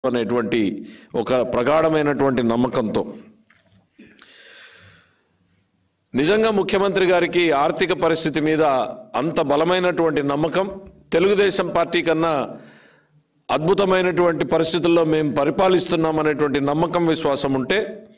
అనేటువంటి ఒక ప్రగాఢమైనటువంటి నమ్మకంతో నిజంగా ముఖ్యమంత్రి గారికి ఆర్థిక పరిస్థితి మీద అంత బలమైనటువంటి నమ్మకం తెలుగుదేశం పార్టీ కన్నా అద్భుతమైనటువంటి పరిస్థితుల్లో మేము పరిపాలిస్తున్నాం అనేటువంటి నమ్మకం విశ్వాసం ఉంటే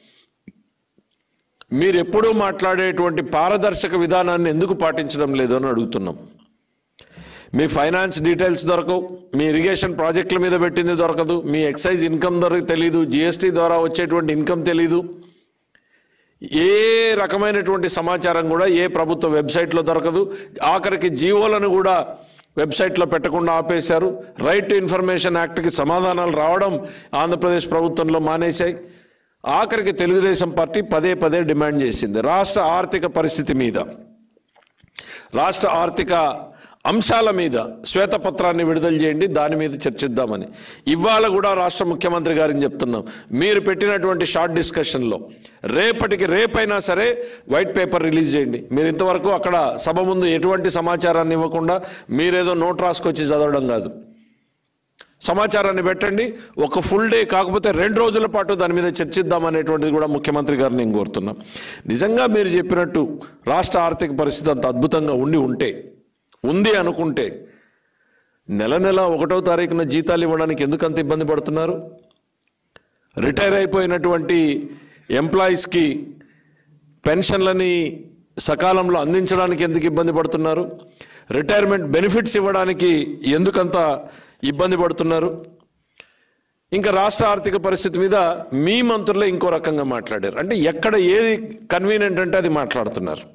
మీరు ఎప్పుడూ మాట్లాడేటువంటి పారదర్శక విధానాన్ని ఎందుకు పాటించడం లేదు అని అడుగుతున్నాం మీ ఫైనాన్స్ డీటెయిల్స్ దొరకవు మీ ఇరిగేషన్ ప్రాజెక్టుల మీద పెట్టింది దొరకదు మీ ఎక్సైజ్ ఇన్కమ్ దొరక తెలియదు జిఎస్టీ ద్వారా వచ్చేటువంటి ఇన్కమ్ తెలీదు ఏ రకమైనటువంటి సమాచారం కూడా ఏ ప్రభుత్వ వెబ్సైట్లో దొరకదు ఆఖరికి జీవోలను కూడా వెబ్సైట్లో పెట్టకుండా ఆపేశారు రైట్ టు ఇన్ఫర్మేషన్ యాక్ట్కి సమాధానాలు రావడం ఆంధ్రప్రదేశ్ ప్రభుత్వంలో మానేశాయి ఆఖరికి తెలుగుదేశం పార్టీ పదే పదే డిమాండ్ చేసింది రాష్ట్ర ఆర్థిక పరిస్థితి మీద రాష్ట్ర ఆర్థిక అంశాల మీద శ్వేతపత్రాన్ని విడుదల చేయండి దాని మీద చర్చిద్దామని ఇవాళ కూడా రాష్ట్ర ముఖ్యమంత్రి గారిని చెప్తున్నాం మీరు పెట్టినటువంటి షార్ట్ డిస్కషన్లో రేపటికి రేపైనా సరే వైట్ పేపర్ రిలీజ్ చేయండి మీరు ఇంతవరకు అక్కడ సభ ముందు ఎటువంటి సమాచారాన్ని ఇవ్వకుండా మీరేదో నోట్ రాసుకొచ్చి చదవడం కాదు సమాచారాన్ని పెట్టండి ఒక ఫుల్ డే కాకపోతే రెండు రోజుల పాటు దాని మీద చర్చిద్దాం అనేటువంటిది కూడా ముఖ్యమంత్రి గారిని నేను కోరుతున్నాం నిజంగా మీరు చెప్పినట్టు రాష్ట్ర ఆర్థిక పరిస్థితి అంత అద్భుతంగా ఉండి ఉంటే ఉంది అనుకుంటే నెల నెల ఒకటో తారీఖున జీతాలు ఇవ్వడానికి ఎందుకు అంత ఇబ్బంది పడుతున్నారు రిటైర్ అయిపోయినటువంటి ఎంప్లాయీస్కి పెన్షన్లని సకాలంలో అందించడానికి ఎందుకు ఇబ్బంది పడుతున్నారు రిటైర్మెంట్ బెనిఫిట్స్ ఇవ్వడానికి ఎందుకంత ఇబ్బంది పడుతున్నారు ఇంకా రాష్ట్ర ఆర్థిక పరిస్థితి మీద మీ మంత్రులే ఇంకో రకంగా మాట్లాడారు అంటే ఎక్కడ ఏది కన్వీనియంట్ అంటే అది మాట్లాడుతున్నారు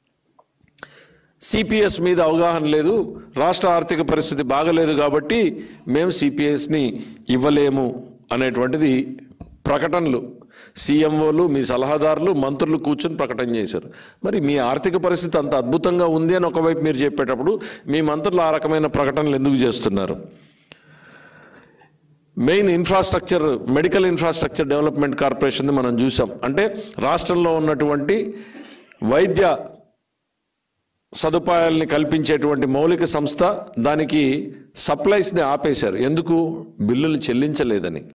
సిపిఎస్ మీద అవగాహన లేదు రాష్ట్ర ఆర్థిక పరిస్థితి బాగలేదు కాబట్టి మేము సిపిఎస్ని ఇవ్వలేము అనేటువంటిది ప్రకటనలు సీఎంఓలు మీ సలహాదారులు మంత్రులు కూర్చొని ప్రకటన చేశారు మరి మీ ఆర్థిక పరిస్థితి అంత అద్భుతంగా ఉంది అని ఒకవైపు మీరు చెప్పేటప్పుడు మీ మంత్రులు ఆ రకమైన ప్రకటనలు ఎందుకు చేస్తున్నారు main infrastructure medical infrastructure development corporation మనం చూసాం అంటే రాష్ట్రంలో ఉన్నటువంటి వైద్య సదుపాయాల్ని కల్పించేటువంటి మౌలిక సంస్థ దానికి సప్లైస్ని ఆపేశారు ఎందుకు బిల్లులు చెల్లించలేదని